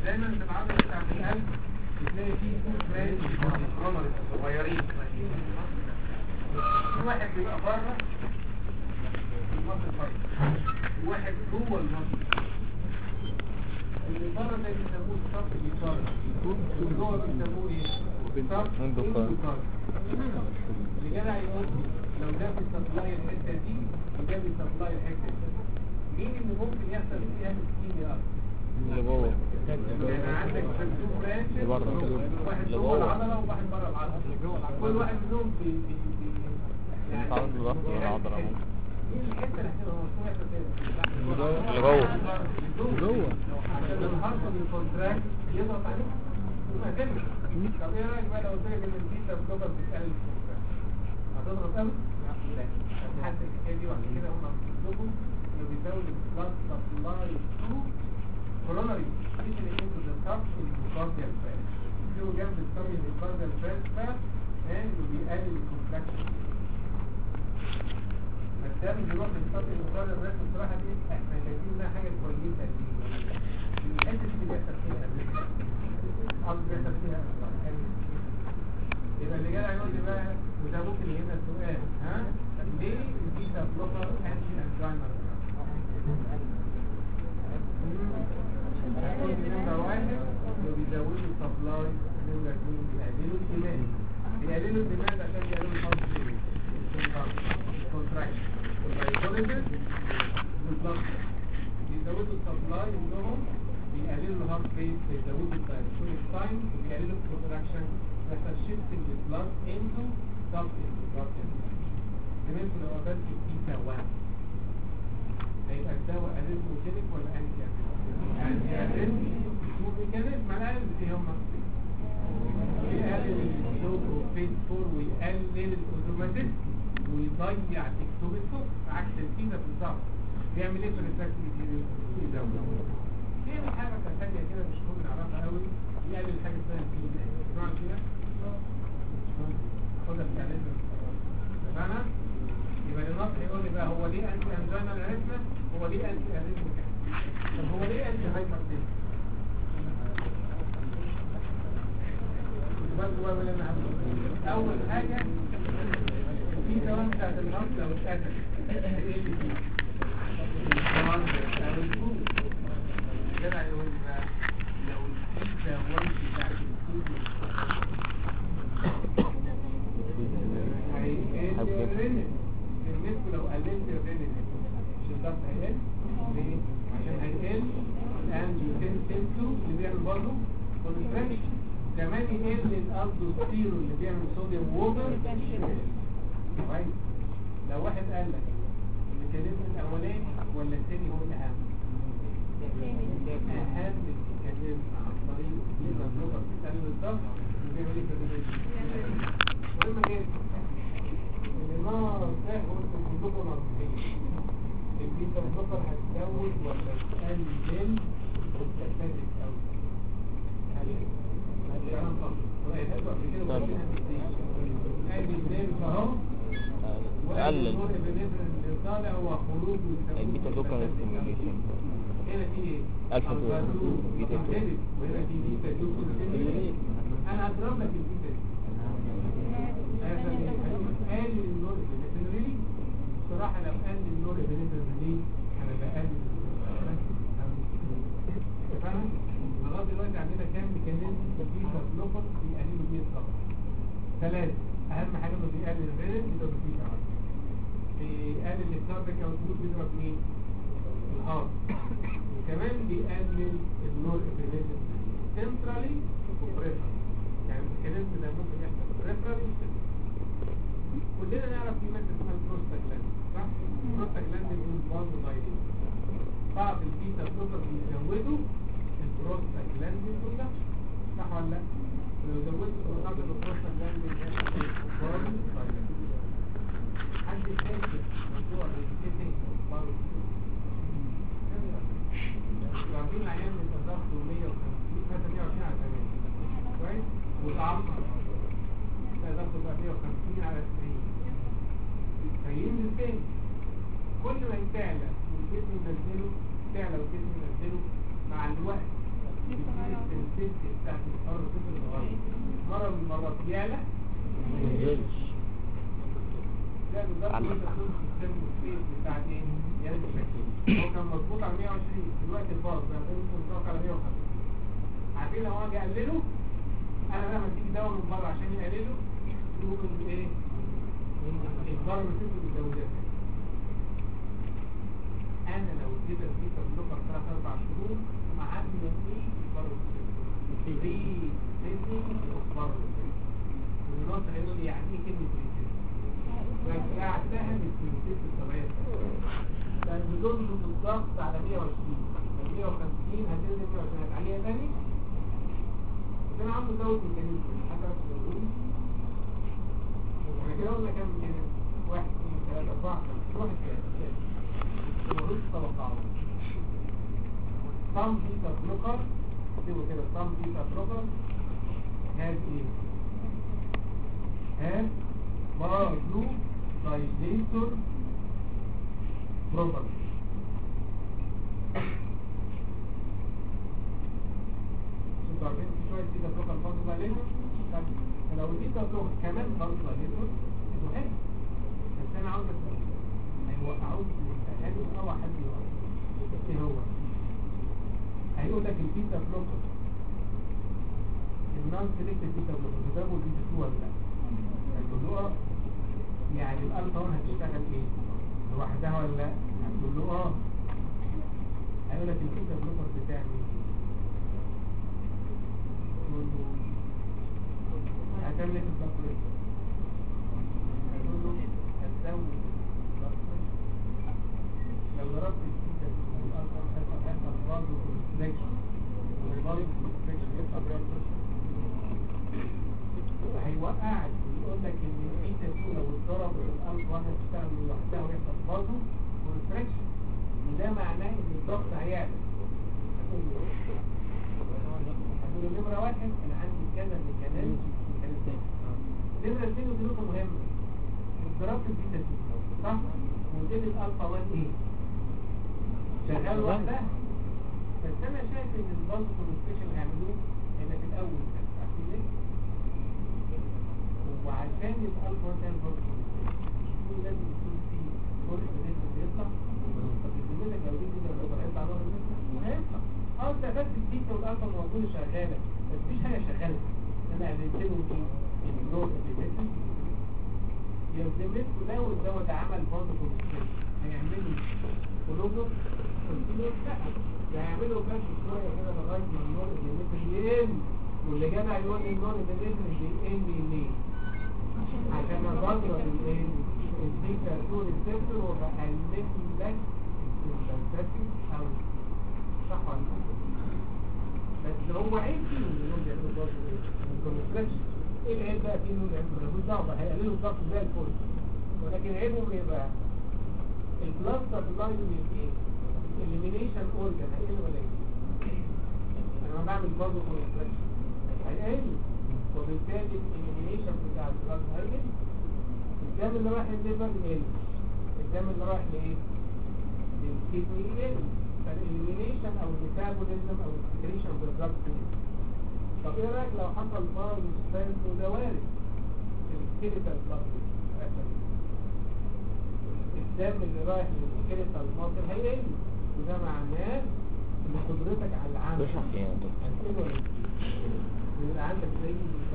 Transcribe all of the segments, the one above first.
دايما في العضله بتاعت القلب بتلاقي فيه تو برانش كرومرز صغيرين في واحد بيبقى بره المصل فايت وواحد جوه المصل اللي بره ده بيسموه الصف الإيطالي واللي جوه بيسموه ايه؟ صف اندوكارد. اندوكارد. اللي جدع يقول لي لو ده بيسبلاي الحته دي وده بيسبلاي الحته دي مين اللي ممكن يحصل فيها الكيمياء اللي جوه يعني عندك تو برانشز اللي بره. واحد اللي جوه جوه. العضله وواحد بره العضله كل واحد منهم بي بي بي يعني بيتعرض لضغط العضلة ممكن. ايه الحته اللي هتبقى مفتوحه كده اللي جوه. اللي جوه عشان الهارت بالكونتراكت يضغط عليه وما كده طب ايه رايك بقى لو قلت لك ان البيتا بلوكر بتقلل الكونتراكت هتضغط قوي؟ لا هتحس الحكايه دي وبعد كده هم بيطلبوا انه بيزود البلاد سبلاي تو كوروناري سبيشال انتو ذا كاب الكارديال فاس يجيبوا جنب الكارديال الكارديال فاس بقى انه بيقلل الكونتراكشن بس ده مش بيروح للكارديال الكارديال فاس بصراحه دي احنا شايفين انها حاجه كويسه دي الحته دي اللي بيحصل فيها قصدي بيحصل فيها يبقى اللي جاي يقول لي بقى وده ممكن يجينا السؤال ها ليه البيتا بلوكر انتي انجينال نمرة واحد إنه بيزودوا السبلاي نمرة اثنين بيقللوا الدماغ بيقللوا الدماغ عشان بيقللوا الهارت كونتراكشن واللايكوليسيس والبلد بيزودوا السبلاي منهم بيقللوا الهارت ريت بيزودوا الدايستوليك تايم وبيقللوا الكونتراكشن يحصل شيفت البلد انتو سب انتو كمان لو قابلت بيتا 1 هيبقى الدواء اريثموجينيك ولا انتي انتي اريثموجينيك ميكانيزم على الاقل ايه هم بيقلل السلوبروفين 4 ويقلل الاوتوماتيك ويضيع تكتب الفوق عكس الفيزا بالظبط بيعمل ايه في الريفراكتيف يزود بيعمل حركه ثانيه كده مش مهم نعرفها قوي يقلل حاجه اسمها الفيزا اسمعوا كده خدها في اعلان فاهمة؟ يبقى النصر يقول لي بقى هو ليه انتي انجينال اريثما هو ليه انتي اريثما طب هو ليه انتي هايبرتنشن برضه بقى ولا انا هقول. اول حاجه في دواء بتاعت النصر لو اتقتل ايه اللي فيه؟ الدواء بتاع الفول. جدع يقول لي بقى لو البيتا 1 بتاعت الفول هيقل الرنين النسبة لو قللت الرنين مش الضغط هيقل ليه؟ عشان هيقل الانجيوتنسين 2 اللي بيعمل برضه كونتراكشن كمان يقل الالدوستيرون اللي بيعمل صوديوم ووتر كويس لو واحد قال لك الميكانيزم الاولاني ولا الثاني هو الاهم اهم الميكانيزم عن طريق البيتا بلوكر بتقلل الضغط بيعمل ايه في الرنين مهم جدا النار ده هو البيتا نظرية البيتا بلوكر هتزود ولا تقلل التكاتك او الكلام صح وهيتقلوا قبل كده وقلنا ادي ازاي اهو قلل النور اللي طالع هو خروج البيتا بلوكر ستيميوليشن هنا في ايه؟ ألفا تو. بيتا تو. وهنا في بيتا تو انا هضرب لك البيتا دي قال النور البنفريلي بصراحة لو قال النور البنفريلي انا بقلل فاهم؟ لغاية دلوقتي عندنا كام ميكانيزم بيتا بلوكر بيقللوا بيه الضغط ثلاثة أهم حاجة إنه بيقلل الرينين يبقى مفيش عرض بيقلل الكارديك أو الجلوس بيضرب مين؟ الهارت وكمان بيقلل النور ابنيزم سنترالي وبريفرالي يعني الميكانيزم ده ممكن يحصل بريفرالي كلنا نعرف في ماده اسمها البروستاجلاند صح؟ البروستاجلاند بيقول برضه دايرين بعض البيتا بلوكر بيزودوا البروستاجلاند كلها صح ولا لا؟ لو زودت الرقم البروستاجلاند برضه دايرين حد فاكر موضوع الريسكيتنج برضه عارفين العيان من الضغط 150 مثلا 120 على 80 كويس والعمر ضغط بقى 150 على 90 فينزل تاني كل ما يتعلى والجسم ينزله تعلى والجسم ينزله مع الوقت بتزيد الست بتاعت الحر الطفل الصغير مرة من المرات يعلى منزلش لا بالظبط على- انت تكون في السن السبيس بتاع ايه؟ يعني الشكل هو كان مظبوط على 120 دلوقتي الباص بقى ممكن مظبوط على 150 عارفين لو اجي اقلله انا لما تيجي دواء من بره عشان يقلله يقوم ايه؟ الضرر بتنزل بالزوجات انا لو اديت البيتا بلوكر ثلاث اربع شهور معدي من ايه الضرر في سيتنج الضرر والناس هيقول لي يعني ايه كلمه ريسيت رجعتها للسيتنج الطبيعيه كان بتنزل الضغط على 120 من 150 هتنزل 120 هتعليها تاني كان عنده زود ميكانيزم حتى بس بقول احنا كده قلنا كام ميكانيزم واحد اثنين ثلاثة أربعة خمسة واحد ثلاثة ورد توقعوا some beta blocker اكتبوا كده some beta blocker has ايه has barlow dilator property انتوا عارفين في شوية بيتا بلوكر برضه علينا طب لو البيتا بلوكر كمان برضه علينا انتوا حلو بس انا عاوز اسال هيوقعوك في الامتحان او حد يوقع ايه هو هيقول لك البيتا بلوكر النون سيلكتد بيتا بلوكر بتضربوا البيتا 2 ولا لا هتقول له اه يعني الالفا 1 هتشتغل ايه لوحدها ولا لا هتقول له اه هيقول لك البيتا بلوكر بتعمل ايه تقول له هتعمل ايه في التطبيق هتقول له هتزود التطبيق لو ضربت البيتا والالفا هيحصل هيحصل برضه كونستريكشن والبارد كونستريكشن يطلع برضه هيوقعك ويقول لك ان البيتا 2 لو اتضرب الالفا واحده تشتغل لوحدها ويحصل برضه كونستريكشن وده معناه ان الضغط هيعلى هتقول له هتقول له نمره واحد انا عندي كذا ميكانيزم ميكانيزم نمره اثنين ودي نقطه مهمه ضربت البيتا 2 صح واديت الالفا 1 ايه شغال لوحدها بس انا شايف ان البلس كونستريكشن هيعملوه هنا في الاول بس عارفين ليه؟ وعشان الالفا 1 تعمل بلس كونستريكشن لازم يكون في فرق نسبه بيطلع طب بذمتك لو دي كده لو هيطلع بره النسبه هيطلع اه انت بس البيتا والالفا موجوده شغاله بس مفيش حاجه شغاله انا قللت لهم ايه؟ النور اللي يلزمتكم لو الدواء ده عمل برضه كونستريكشن هيعملوا كلوبر كونتينيوس لا ده هيعملوا بس شويه كده لغايه ما النور اللي يقل واللي جدع يقول لي النور اللي بيقل ليه؟ عشان اضرب الايه؟ البيتا 2 ريسبتور وبقلل لك السنساتيف او صح ولا لا؟ بس هو عيب فيه انهم بيعملوا برضه الكونستريكشن ايه العيب بقى فيه انهم يعملوا ملوش دعوه هيقللوا الضغط زي الفل ولكن عيبهم ايه بقى؟ الكلاستر لاين ايه؟ الاليمينيشن اورجان هيقل ولا ايه؟ انا لما بعمل برضه كونستريكشن هيقل وبالتالي الاليمينيشن بتاع البلاد هيقل الدم اللي رايح الليفر يقل الدم اللي رايح لايه؟ للكدني يقل فالاليمينيشن او الميتابوليزم او السكريشن بالظبط طب ايه رايك لو حصل مرض سبانس وده وارد السكيليتال بلاد الدم اللي رايح للسكيليتال ماسل هيقل وده معناه ان قدرتك على العمل بيشرح ايه يا دكتور؟ هتقل ولا ايه؟ يبقى عندك زي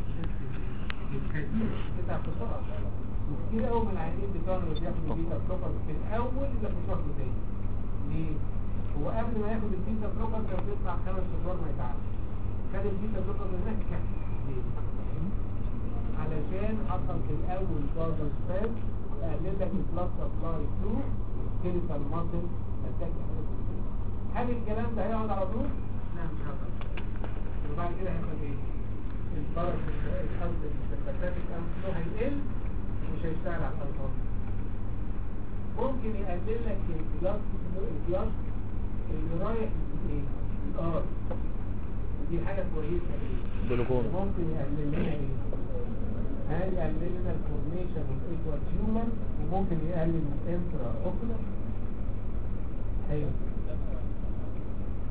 بتاع بسرعه كتير قوي من العيانين بتوعنا اللي بياخدوا بيتا بلوكر في الاول الا في شهر تاني ليه؟ هو قبل ما ياخد البيتا بلوكر كان بيطلع خمس شهور ما يتعبش خد البيتا بلوكر من هناك كان ليه؟ علشان حصل في الاول برضه سبان قلل لك البلس سبلاي 2 سكيلتال ماسل اتاك هل الكلام ده هيقعد على طول؟ لا مش هيقعد وبعد كده هيحصل ايه؟ الضرر في الأرض السباتاتيك أمسلو هيقل ومش هيشتغل على الأرض ممكن يقلل لك الجلاس الجلاس اللي رايح ايه؟ الأرض ودي حاجة كويسة ايه؟ جلوكوما ممكن يقلل لنا ايه؟ هل يقلل لنا الفورميشن والايكوال تيومر وممكن يقلل الانترا اوكولار ايوه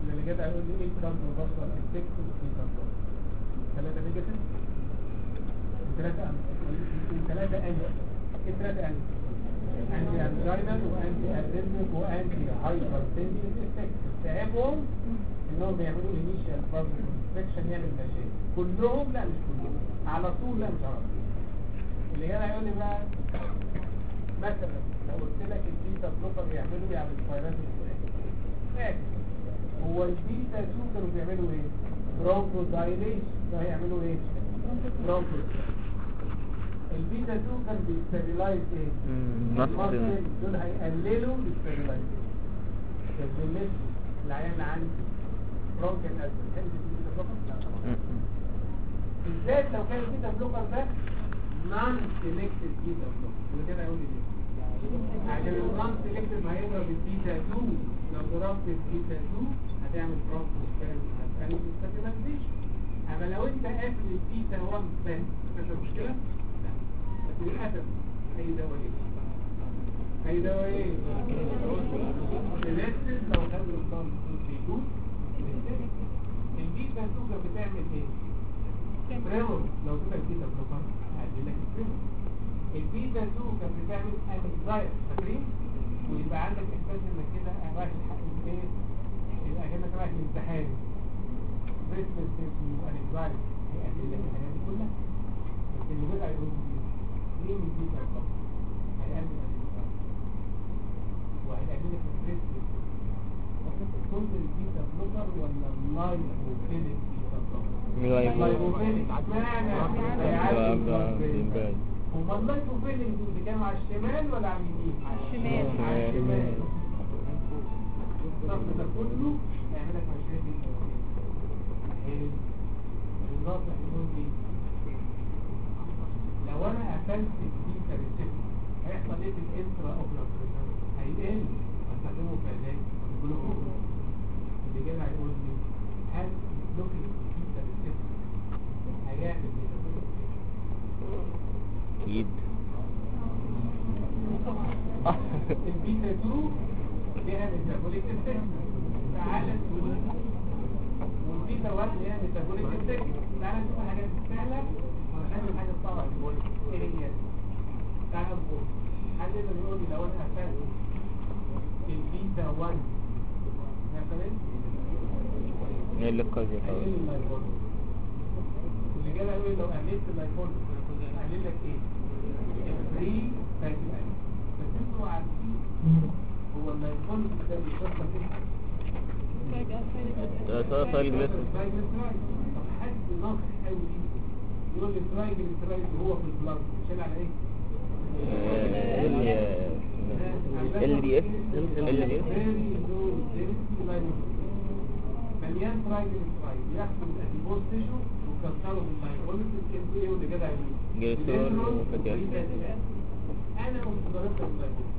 اللي جدع يقول لي ايه كارد وبصر افكت وفي كارد ثلاثة نيجاتيف ثلاثة أمس ثلاثة أنت ايه ثلاثة أنت أنتي أنجينال وأنتي أدرينال وأنتي هايبر تنشن افكت تعبهم إنهم بيعملوا انيشال بابل انفكشن يعمل مشاكل كلهم لا مش كلهم على طول لا مش على طول اللي جدع يقول لي بقى مثلا لو قلت لك البيتا بلوكر يعملوا يعمل فيروس الفلاني هو البيتا 2 كانوا بيعملوا ايه برونكو دايليشن ده هيعملوا ايه برونكو البيتا 2 كان بيستابيلايز ايه مم، نفس المصل دول هيقللوا الاستابيلايز الجلس العيان اللي عندي برونكال ازمه كان البيتا بلوكر لا طبعا بالذات لو كان البيتا بلوكر ده نون سيلكتد بيتا بلوكر يبقى كده يقول لي ليه عشان النون سيلكتد ما هيضرب البيتا 2 لو ضربت البيتا 2 هتعمل برونكو هتعمل ستابيلايزيشن اما لو انت قافل البيتا 1 بس مش مشكله لا بس للاسف اي دواء ايه اي دواء ايه سيلكتد لو خدوا النون سيلكتد البيتا 2 كانت بتعمل ايه بريمور لو تبقى البيتا بلوكر هقلل لك البريمور البيتا 2 كانت بتعمل انكزايتي فاكرين ويبقى عندك احساس انك كده رايح الحق- ايه يبقى كانك رايح الامتحان ريسبنس وانكزايتي هيقلل لك الحاجات دي كلها بس اللي بقى يقول لي ليه من البيتا بلوكر هيقلل الانكزايتي وهيقلل لك الريسبنس كل البيتا بلوكر ولا اللايفوفيليك بيتا بلوكر اللايفوفيليك اشمعنى هيعالج اللايفوفيليك هما اللايفوفيليك اللي كانوا على الشمال ولا على اليمين؟ على الشمال. على الشمال الضغط ده كله هيعمل لك مشاكل حلو الضغط هيقول لي لو انا قفلت البيتا ريسبتور هيحصل ايه في الانترا اوبرا بريشر؟ هيقل هستخدمه في علاج الجلوكوز اللي كده هيقول لي هل بلوكينج البيتا ريسبتور هيعمل ايه؟ اكيد البيتا 2 ليها ميتابوليك افكت تعالى نقول والبيتا 1 ليها ميتابوليك افكت تعالى نشوف حاجات سهله ونحل الحاجه الصعبه ايه هي تعالى نقول حد يقدر يقول لي لو انا قفلت البيتا 1 مثلا ايه اللي قصدي هيقل اللايبول اللي جاي يقول لي لو قللت اللايبول هقلل لك ايه؟ الفري فاتي بس انتوا عارفين هو اللايبول ده بيشرب ايه؟ فجأة ده ده طيب جلس طب حد ناصح قوي يقول لي ترايجليسرايد وهو في البلاد بيشيل على ايه؟ ال دي اس ال دي اس مليان ترايجليسرايد ياخدوا الاديبوز تيشو ويكسروا باللايبوليسيس كده ايه واللي جدع جليسرول وفتيات. انا قمت ضربت اللايبوليسيس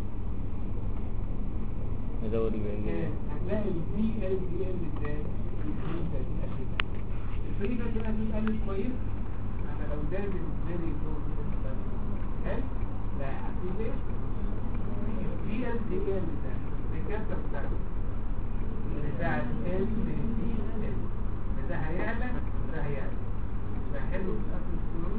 نزود البنزين هتلاقي البي ال دي ال ازاي الفري فاتي اسيد الفري فاتي اسيد قلت كويس انا لو دامج فيري لو حلو لا في ليه البي ال دي ال ده بكثره بتاعته بتاع ال دي ال ده هيعلى ده هيعلى ده حلو في الاكل السلوك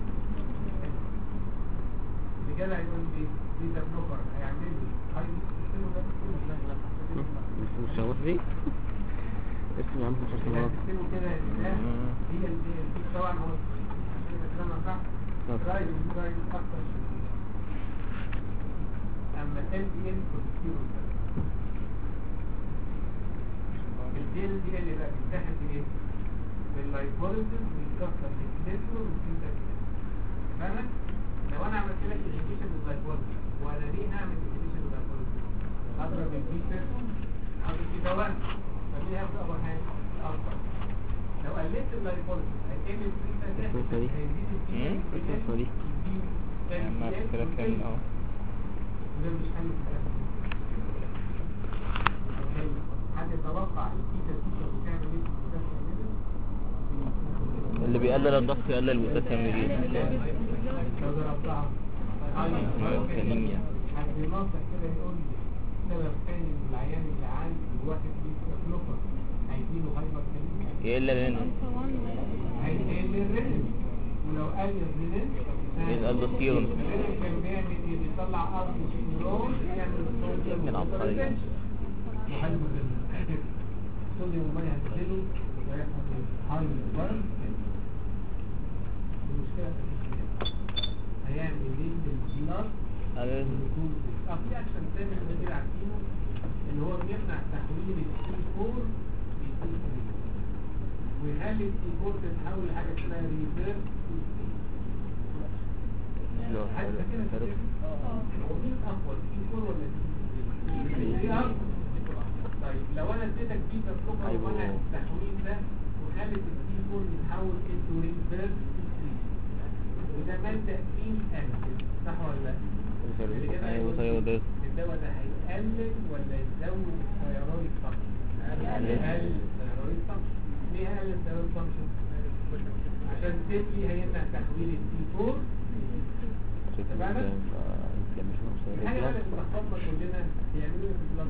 اللي جاي هيقول لي دي ده بلوكر هيعمل لي هاي السلوك ده لا لا مش هوفي اسمه عم خمس سنوات تكتبوا كده الإله هي ال دي ال طبعا هو عشان تتكلم صح طب. رايد رايد اكتر شوية. اما ال دي ال كوليسترول الدي ال دي ال بقى بيتاخد بايه؟ باللايبوليسيس ويتكسر بالكوليسترول والبيتا فاهمك؟ لو انا عملت لك انهبيشن لللايبوليسيس وانا ليه هعمل انهبيشن لللايبوليسيس؟ اضرب البيتا اضرب البيتا 1 فدي هاخد اول حاجه الالفا لو قللت اللايبوليسيس هيقل البيتا ده الصوصة دي. هيزيد البيتا مم، الصوصة دي. ما كده كان اهو ده مش حل الكلام حد يتوقع البيتا سوشيال بتعمل ايه في البوتاسيوم ليفل؟ اللي بيقلل الضغط يقلل البوتاسيوم ليه لو ضربتها أنيميا. حد ناصح كده يقول لي سبب تاني من العيان اللي عندي الواحد بيتا بلوكر هيديله هايبر كاليميا يقل لنا هيقل الرينين ولو قل الرينين يبقى الدوستيرون. الرينين كان بيعمل ايه بيطلع ارض نيرون يعمل صوت من عبقرية. صوديوم الميه هتنزله ويحصل هاي برن المشكله هيعمل ايه بالبلاد على اه في اكشن تاني اللي كده عارفينه اللي هو بيمنع تحويل السي 4 لسي 3 ويخلي السي 4 تتحول لحاجه اسمها ريفيرس سي 3 حد فاكرها كده؟ هو مين اقوى السي 4 ولا السي 3 دي اقوى طيب لو انا اديتك بيتا بلوكر أيوه. ومنع التحويل ده وخلت السي 4 يتحول انتو ريفيرس سي 3 وده ماده ان اسيد صح ولا لا؟ ايوه ثايرويد الدواء ده هيقلل ولا يزود الثيرويد فانكشن؟ يقلل. يقلل الثيرويد فانكشن ليه هيقلل الثيرويد فانكشن؟ عشان سيدي هيمنع تحويل السي 4 الحاجة بقى اللي بتلخبطنا كلنا بيعملوا ايه في البلاد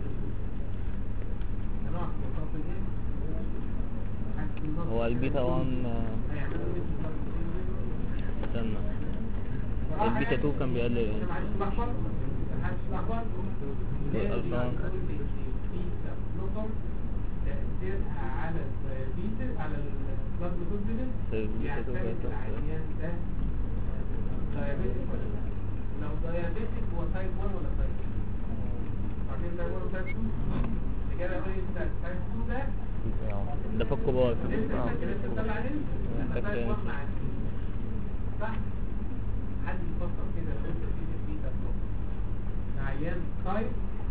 هنقع في البلاد ايه؟ حاسس النص هو البيتا 1 هيعملوا ايه في البلاد استنى البيتا 2 كان بيقلل ايه؟ معلش لخبط محدش لخبط والألفان. بيتا بلوكر تأثيرها على البيتا على البلاد جلوكوز طيب، بيتا يعتمد بيتا. العيان ده دايابيتك ولا لا لو دايابيتك هو تايب 1 ولا تايب 2 عارفين تايب 1 وتايب 2 الإجابة يقول انت تايب 2 ده ده في الكبار لسه فاكر لسه مطلع عليه لما فاكر. تايب 1 مع اتنين. صح حد يفكر كده لو انت في البيتا بلوك عيان تايب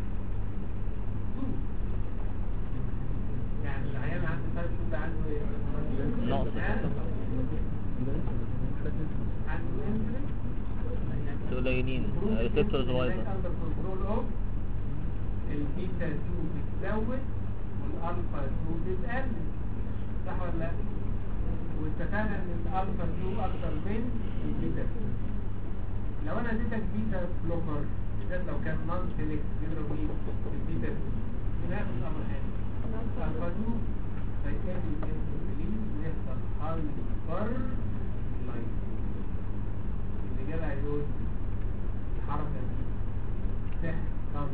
2 يعني العيان عنده تايب 2 ده عنده ايه؟ نقص. عنده انسولين قليلين ريسبتور صغير البيتا 2 بتزود والالفا 2 بتقلل صح ولا لا؟ واتفقنا ان الالفا 2 اكتر من البيتا 2 لو انا اديتك بيتا بلوكر بالذات لو كان نون سيلكت بيضرب مين؟ البيتا 2 يبقى ياخد امر هاني الالفا 2 هيقابل الانسولين ويحصل هايبر لايت اللي جاب هيقول الحركة دي تحصل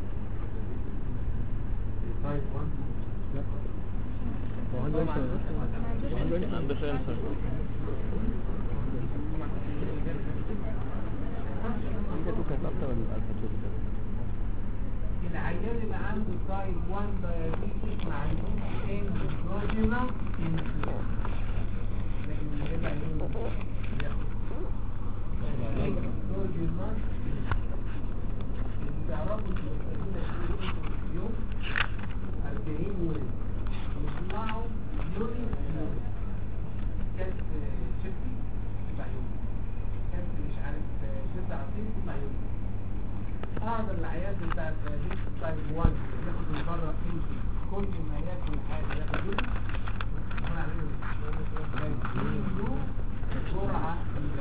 في تايب 1 عنده سنسور العيان اللي عنده تايب 1 دايابيتس ما عندوش اندوجينال انسولين لكن اللي جاب هيقول بياخد اندوجينال تعرفوا تستخدموا في اليوم 40 ولد يطلعوا يونت يونت كاس شفتي يطلع يونت كاس مش عارف شفت عصير يطلع يونت اقدر العيال بتاع الديك تايب 1 ياخد من بره انتي كل ما ياكل حاجه ياخد يونت احنا عاملين جرعه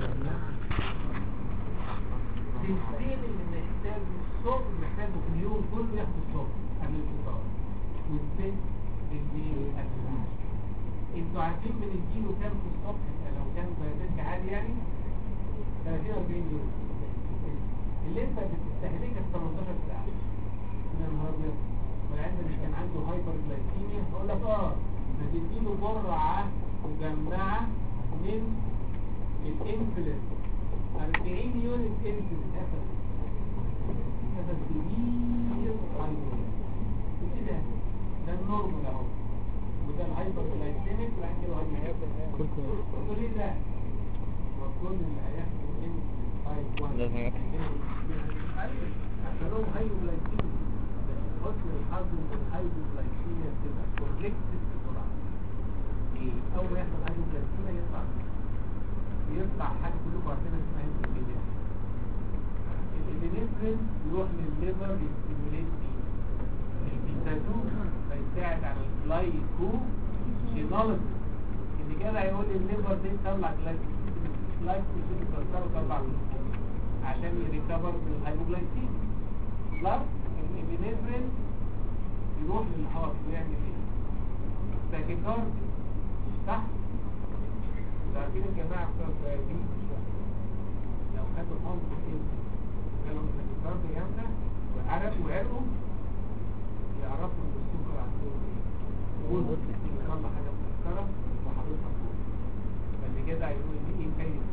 السين اللي محتاجه الصبح محتاجه في اليوم كله ياخد الصبح قبل الفطار والسن بالليل قبل النوم انتوا عارفين بنديله كام في الصبح لو كان دايابيتك عالي يعني 30 40 يوم اللي انت بتستهلكها في 18 ساعه يا نهار ابيض والعيال اللي كان عنده هايبر جلايكيميا اقول لك اه بتديله جرعه مجمعه من الانفلين 40 يونت انسولين اخذ اخذ كبير هايبر ايه ده ده النورمال اهو وده الهايبر جلايكيميك وبعد كده هايبر تقول ايه ده المفروض اللي هياخدوا انسولين تايب 1 لازم ياكل. ايوه عشان هو هايبوجلايكيميا حسن الحظ ان الهايبوجلايكيميا بتبقى كوركتد بسرعه ايه اول ما يحصل هايبوجلايكيميا يطلع يطلع حاجه كلكم عارفينها اسمها الانسولين الانسولين يروح للليفر يستيميليت البيتا 2 فيساعد على الجلايكوجينولوجي اللي كده هيقول الليفر دي تطلع جلايكوجين تكسره وتطلع جلوكوز عشان يريكفر من الهايبوجلايكيميا بلس الابنفرين يروح للهارت ويعمل ايه؟ تاكيكارد صح؟ عارفين الجماعة بتوع الديابيت لو خدوا حمض الانسولين جالهم تاكيكارد جامدة وعرق وعرقوا يعرفوا ان السكر عندهم ايه وزن يطلع حاجة مسكرة وحاططها فوق فاللي جدع يقول دي ايه فايدة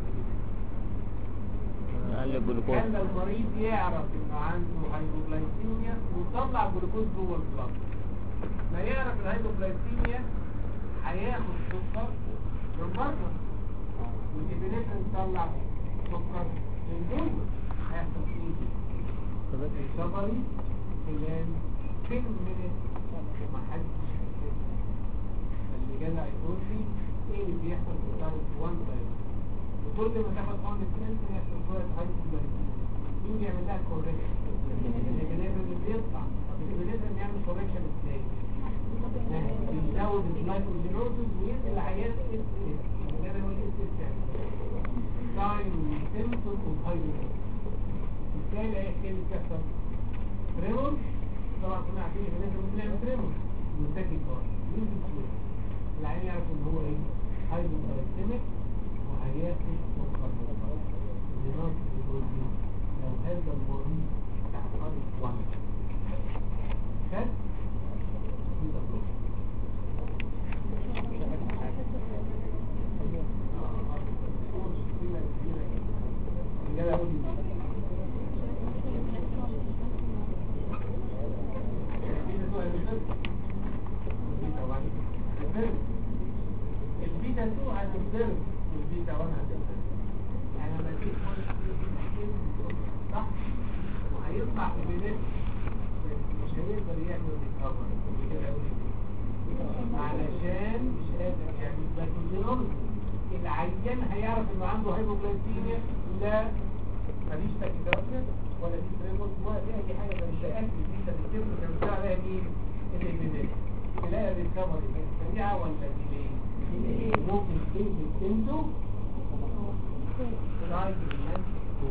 اقل الجلوكوز خلى المريض يعرف انه عنده هايبوغلايسيميا ويطلع جلوكوز جوه البلاد ما يعرف الهايبوغلايسيميا هياخد سكر من بره والابنفرين يطلع سكر من جوه هيحصل ايه؟ ريكفري خلال 10 minutes ومحدش هيحس اللي جدع يقول لي ايه اللي بيحصل في تايب 1 تايب وكل ما تاخد حقن السنسن يحصل شويه هايبوغلايسيميا مين بيعمل لها كوركشن؟ الابنفرين اللي بيطلع طب الابنفرين يعمل كوركشن ازاي؟ بيزود الجلايكوجينوزز ويدي العيان اس اس اللي انا بقول اس اس يعني ساين سيمتوم اوف هايبوغلايسيميا بالتالي ايه اللي بيحصل؟ تريمور طبعا كنا عارفين ان احنا ممكن نعمل تريمور وتاكي كار ينزل شويه العيان يعرف ان هو ايه؟ هايبوغلايسيميك وهياخد سكر الناس بتقول لي لو هذا المريض تحت خالص 1 خد دي تجربه البيتا 2 هتبترم والبيتا 1 هتبترم يعني لما تيجي تقول صح وهيطلع في بينات مش هيقدر يعمل ريكفر علشان مش قادر يعمل باكوجينوز العيان هيعرف انه عنده هايبوغلايسيميا لا مفيش تاكيكارديا ولا في تريموس ولا في اي حاجه ده مش هياكل دي تكتب كان بتاع عليها مين الابيديك تلاقي الريكفري كانت سريعه ولا ديلي ممكن تنزل انتو رايت الناس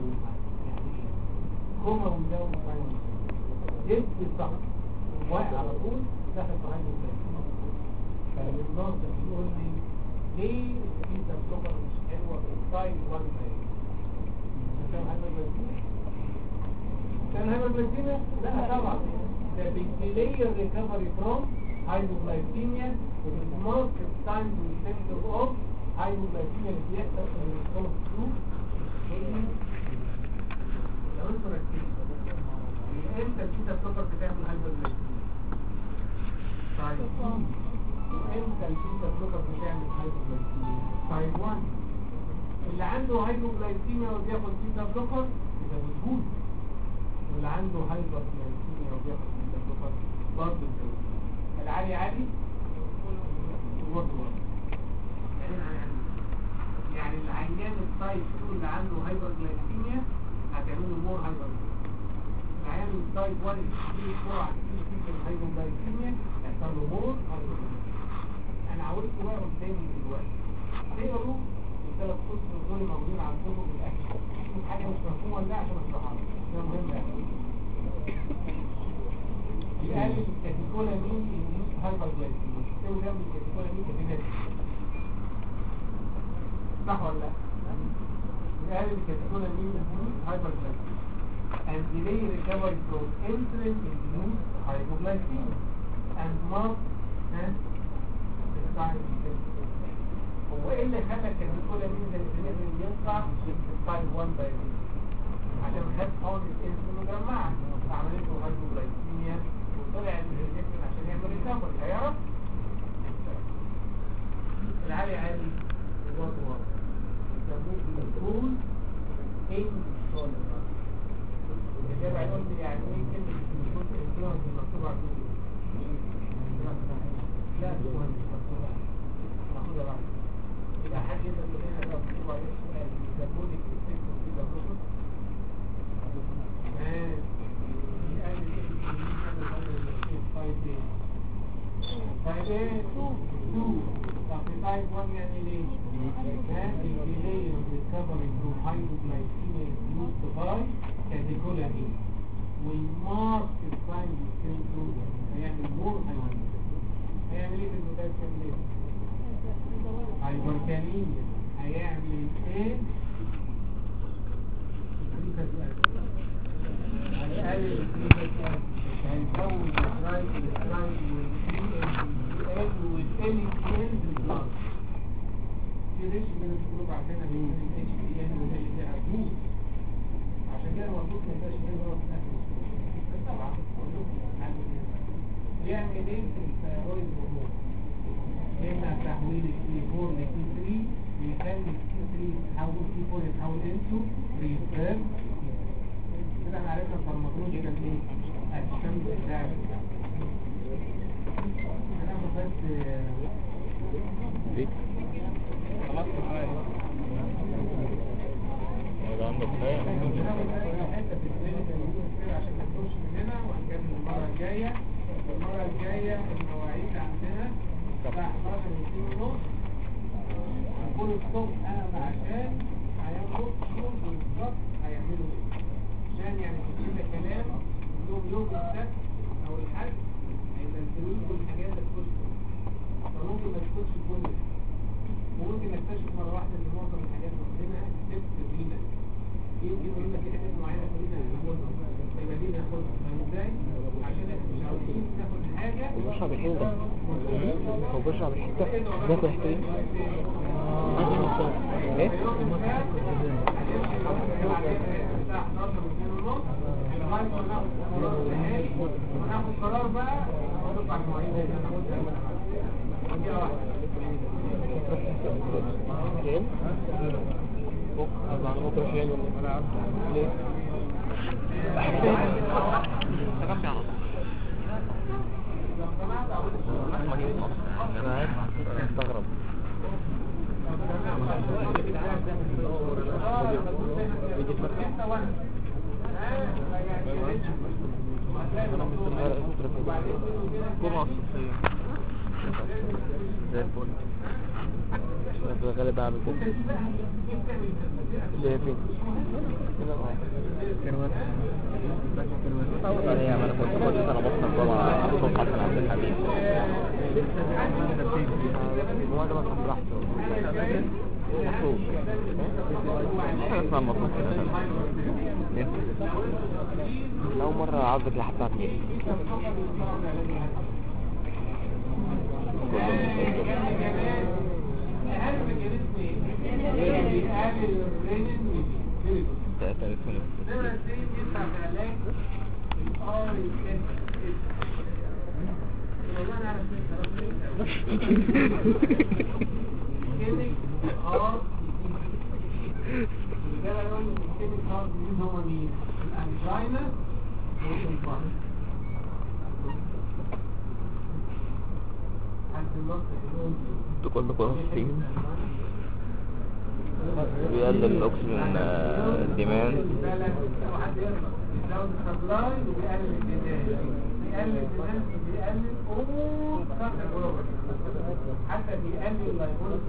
كوما ومداوم يبقى الصح واقع على طول داخل في هايبوغلايسيميا فالناظر بيقول لي ليه البيتا السكر مش حلوه في التايب 1 عشان هايبوغلايسيميا كان هايبوغلايسيميا لا طبعا ده بيديلي الريكفري فروم هايبوغلايسيميا وبالمارك تايم تو سنتر اوف هايبوغلايسيميا اللي بيحصل في الريسبونس تو لو انتوا ركزتوا امتى البيتا السكر بتعمل هايبوغلايسيميا طيب امتى البيتا السكر بتعمل هايبوغلايسيميا تايب 1 اللي عنده هايبوغلايسيميا وبياخد بيتا سكر يبقى مجهول واللي عنده هايبوغلايسيميا وبياخد بيتا سكر برضه مجهول العالي عالي والوطي وطي يعني ايه عالي عالي يعني العيان التايب 2 اللي عنده هايبوغلايسيميا هتعمل له مور هايبوغلايسيميا العيان التايب 1 اللي فيه سرعه كتير في الهايبوغلايسيميا هيحصل له مور هايبوغلايسيميا انا عاوزكم بقى قدامي دلوقتي تقروا الثلاث قصص دول موجودين على الكتب الاكل شوف حاجه مش مفهومه ولا عشان اشرحها لك ده مهم قوي يقال الكاتيكولا مين النيوز هايبرجلايسيميا تقول جنب الكاتيكولا مين كاتينات صح ولا لا يقال الكاتيكولا مين النيوز هايبرجلايسيميا and delay recovery from insulin induced hypoglycemia and mark and هو ايه اللي خلى الكاتيكولا مين ده اللي يطلع في التايب 1 دايبيتس عشان خد حقن الانسولين مجمعه عملت له هايبوغلايسيميا وطلع الانجكشن عشان يعمل ريكفري هيعرف العالي عالي الوطي واطي يسموه بالطول ان توليرانس الإجابة هيقول لي يعني ايه كلمة الجلوكوز انتوليرانس المكتوبة على الجلوكوز لا مش مهم مش مكتوبة ناخدها بعد يبقى حد يقدر يقول لنا بقى مكتوبة عليه سؤال يزودك السكر في الجلوكوز طيب ايه 2 طب في تايب 1 يعني ليه؟ كان الديلي ريكفري فروم هايبوغلايسيميا induced by catecholamine والمارك الساين سيمتوم هيعمل مور هايبوغلايسيميا هيعمل ايه في البوتاسيوم ليه؟ هايبركاليميا هيعمل ايه؟ هيقلل الكلينيك هيزود الرايت الرايت والال والال كيان بالبلاد في ريش من القلوب عندنا بين الاتش بي ان والال دي هتموت عشان كده المفروض ما يبقاش فيه ضغط بس طبعا يعمل ايه في الثيرويد هرمون يمنع تحويل التي 4 ل تي 3 بيخلي التي 3 يتحول تي 4 يتحول انتو ريفيرب كده احنا عرفنا الفارماكولوجيكال ايه اكشن بتاع انا بس ليه؟ خلاص كفايه هذا عندك كفاية حته في الكلينيكال كده عشان ما نتوهش مننا وهنكمل المره الجايه المره الجايه المواعيد عندنا الساعه 11 ونص هنكون الصبح انا عشان هياخدوا شوف بالظبط هيعملوا ايه عشان يعني كل كلام يوم يوم السبت او الحد هينزلوا لكم الحاجات اللي تخش فممكن ما تكونش كل وممكن نكتشف مره واحده ان معظم الحاجات اللي واخدينها تبت فينا يمكن يقول لك في حاجات معينه كلنا هناخدها يبقى دي ناخدها فاهم ازاي؟ عشان احنا مش عاوزين ناخد حاجه بشرب الحين ده هو بشرب الحين ده باكل حتتين ايه؟ وناخد قرار بقى ونطلع المواعيد اللي هناخدها شيل بكره بعد بكره شيل ولا ليه؟ انا عارف استغرب جمعة الصبحية زي الفل انا غالبا اعمل كده اللي هي فين؟ هنا اه كروات انا انا كنت كل سنه بصحى الجمعه الصبح عشان عبد الحميد هو انا بصحى براحته مبسوط حاجه اسمها مبسوط اول مره عاوزك لحد الساعه 2 الانجينا والانفاركت عند النص تكون كونستين بيقلل الاكسجين ديمان حتى بيقلل اللايبولس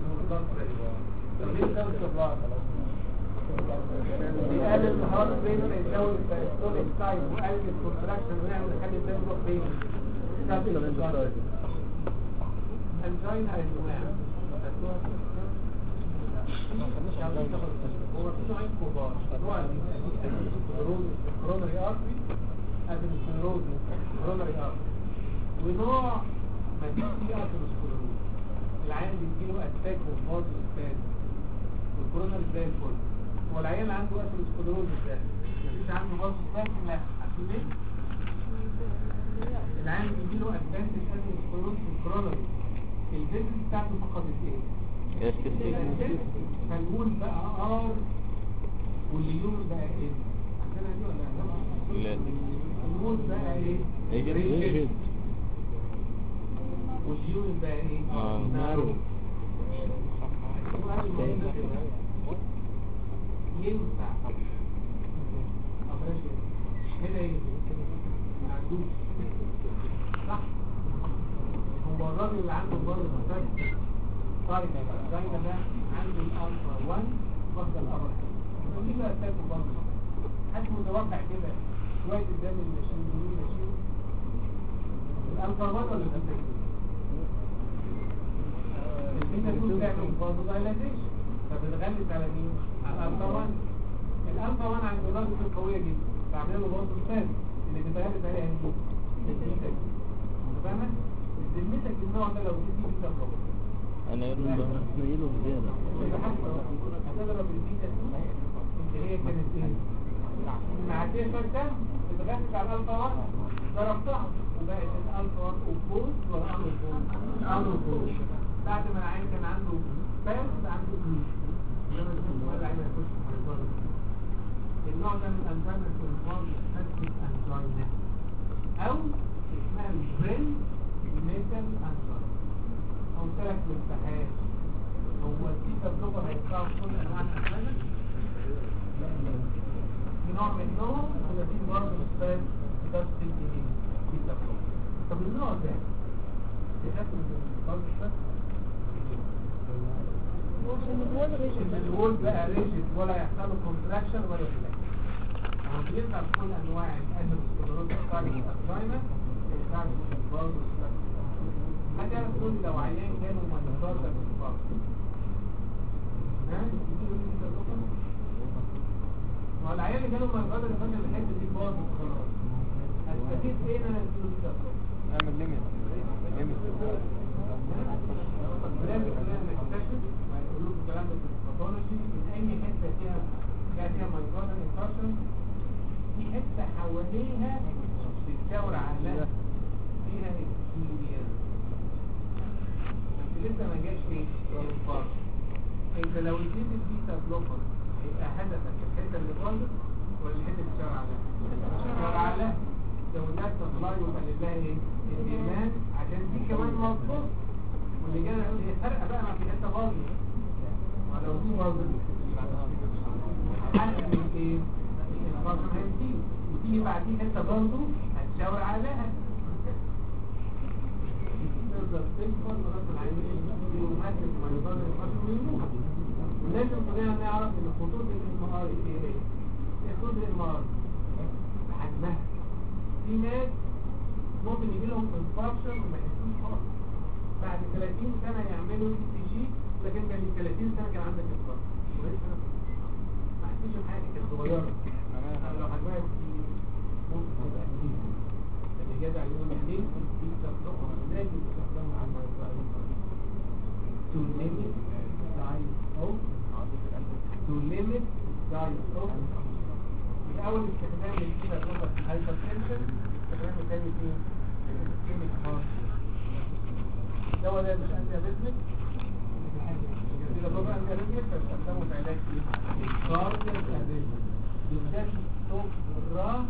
بيقلل الهارت ريت يزود الستوليك تايم ويقلل الكونتراكشن ويعمل يخلي الدم يروح فين؟ انجينا انواع هو في نوعين كبار نوع كورونري ارتري ادريسكلروز كورونري ارتري ونوع مفيش فيه ارتريسكلروز العيان بيجيله اتاك وفاض استاذ والكورونري زي الفل هو العيان اللي عنده ارتريسكلروز ده مفيش عنده فاض استاذ لا عشان ليه؟ العيان بيجيله ادفانتج ارتريسكلروز في الكورونري الفيزن بتاعته فقدت ايه؟ فنقول بقى ار واليوم بقى ايه عندنا دي ولا لا. نقول بقى ايه ايه ريجيد. واليوم بقى ايه آه. نارو ينفع طب ماشي هنا ايه ما عندوش صح هو الراجل اللي عنده برضه مفاجأة طيب الراجل ده عنده الالفا 1 واخد الامر ودي بقى تاكل برضه حد متوقع كده شويه الدم اللي ماشيين دول ماشيين الالفا 1 ولا الالفا البيتا 2 بتعمل برضه دايلاتيشن فبتغلس على مين؟ على الالفا 1 الالفا 1 عند الراجل قويه جدا بعمل له برضه ستاند اللي بتغلس عليها مين؟ البيتا 2 انت فاهمه؟ ذمتك النوع ده لو جيت فيه بيتا بلوكر انا نايله بزيادة هتضرب البيتا 2 انت هي كانت ايه؟ معديه شويه دم اتغلس على الالفا 1 ضربتها وبقت الالفا 1 اوبوز ولا امر اوبوز؟ امر اوبوز بعد ما العين كان عنده باس بقى عنده جلوس لما الجلوس ولا العين هيخش في الريزولف النوع ده من الانزيم الكوليفورم اسيد انزيم او اسمها البرين ميتال انزيم قلت لك في الامتحان هو البيتا بلوكر هيطلعوا في كل انواع الانزيم في نوع منهم ولا في برضه ستايل نفس الايه بيتا بلوكر طب النوع ده بيحب برضه ستايل الوول بقى ريجيد ولا يحصل كونتراكشن ولا ريلاكس هو بيطلع في كل انواع الاثيروسكليروز كاريك ارثرايتس كاريك برضه حاجه يعرف تقول لي لو عيان جاله مانيتار ده بالصفار ها ما هو العيان اللي جاله مانيتار ده فاكر الحته دي باظت خلاص هستفيد ايه ان انا اديله بيتا اعمل ليميت ليميت لازم خلينا نكتشف ما يقولوا الكلام ده في الباثولوجي ان اي حته فيها فيها فيها مايكرونا انفكشن في حته حواليها بتدور على فيها اكسيريا بس لسه ما جاش ايه الانفكشن انت لو اديت البيتا بلوكر هيبقى هدفك الحته اللي باظت ولا الحته اللي بتشاور عليها؟ بتشاور عليها لو الناس تطلع وخلي لها ايه؟ الايمان عشان دي كمان مظبوط واللي جانا يقول هي فرقه بقى ما في حته باظت ولو دي باظت حد من ايه؟ الباظت هيزيد وتيجي بعديه حته برضه هتشاور عليها تفضل تكبر لغايه العينين يمثل مريضان الفشل ويموت ولازم كلنا نعرف ان خطوط الام ار ايه ايه؟ ايه خطوط الام ار؟ حجمها في ناس ممكن يجي لهم انفكشن وما يحسوش خالص بعد 30 سنة يعملوا سي جي لكن كان من 30 سنة كان عندك انفكشن ما حسيتش بحاجة كانت صغيرة لو حجمها كتير ممكن تبقى كتير الإجابة عليهم ليه؟ في تطبق لازم تستخدم على to limit size of to limit size of الأول استخدام للكيمياء تطبق في الهايبرتنشن استخدام الثاني في الكيميك هارت الدواء ده مش انتي اريثميك اذا طبعا انتي اريثميك فاستخدمه في علاج الكاردياك اريثميك بالذات ستوب الرا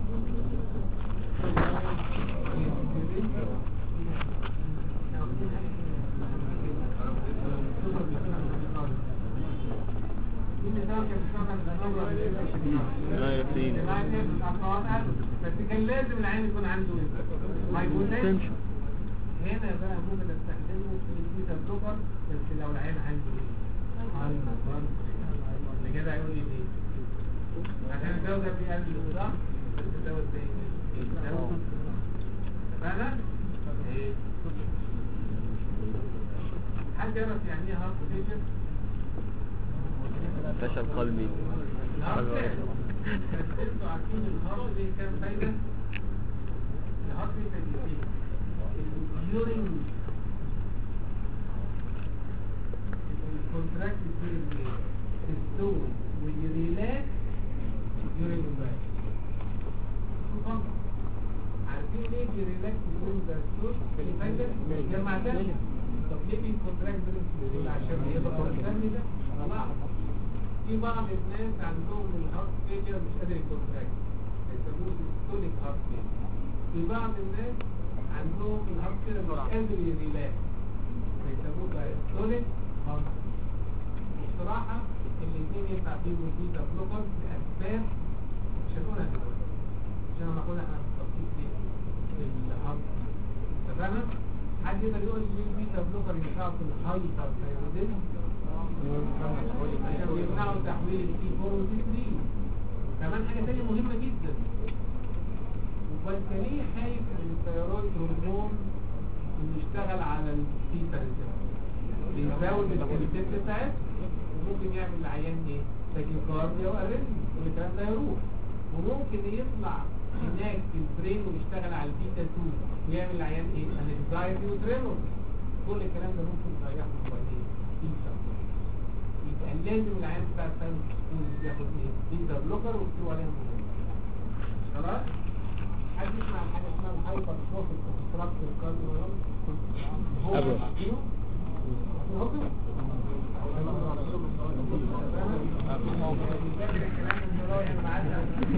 لا يقين بس كان لازم العين يكون عنده مايبوتنشن تنشن هنا بقى ممكن استخدمه في البيتا بلوكر بس لو العين عنده ايه؟ اللي كده هيقول لي ليه؟ عشان الدواء ده بيقلل الصح بس الدواء ده ايه؟ الدواء اتفقنا؟ ايه؟ حد يعرف يعني ايه هارت فيجن؟ فشل قلبي الهارت فيجن بس انتوا عارفين الهارت ليه كام فايدة؟ الهارت ليه فايدتين during الكونتراكت during الستون والريلاكس during الباك عارفين ليه بيريلاكس during the stone في فايدة؟ جمع دم طب ليه بيكونتراكت during الستون؟ عشان يضغط الدم ده؟ لا في بعض الناس عندهم الهارت فيجر مش قادر يكونتراكت يسموه ستونيك هارت فيجر في بعض الناس عندهم الهارت كده مش قادر يريلاكس فيسموه دايستوليك هارت بصراحة الاثنين ينفع فيهم البيتا بلوكر لأسباب مش هنقولها دلوقتي عشان هناخدها احنا بالتفصيل في الهارت اتفقنا؟ حد يقدر يقول لي البيتا بلوكر ينفعوا في الهايبر ثايروديزم؟ عشان بيمنعوا تحويل التي 4 والتي 3 كمان حاجة تانية مهمة جدا وانت ليه خايف ان الثيرويد هرمون انه يشتغل على البيتا ريسبتور بيزود الكوليسترول بتاعت وممكن يعمل العيان ايه تاكيكارديا واريثميا كل الكلام ده يروح وممكن يطلع هناك في البرين ويشتغل على البيتا 2 ويعمل العيان ايه انكزايتي وتريمور كل الكلام ده ممكن يريحه هو ايه بيتا يبقى لازم العيان بتاع الساينس سكول ياخد ايه بيتا بلوكر ويكتبوا عليها مهم خلاص حد يسمع عن حاجه اسمها الهايبر تروفيك كونستراكتور كارديو هو أبدا. عارفينه؟ عارفينه؟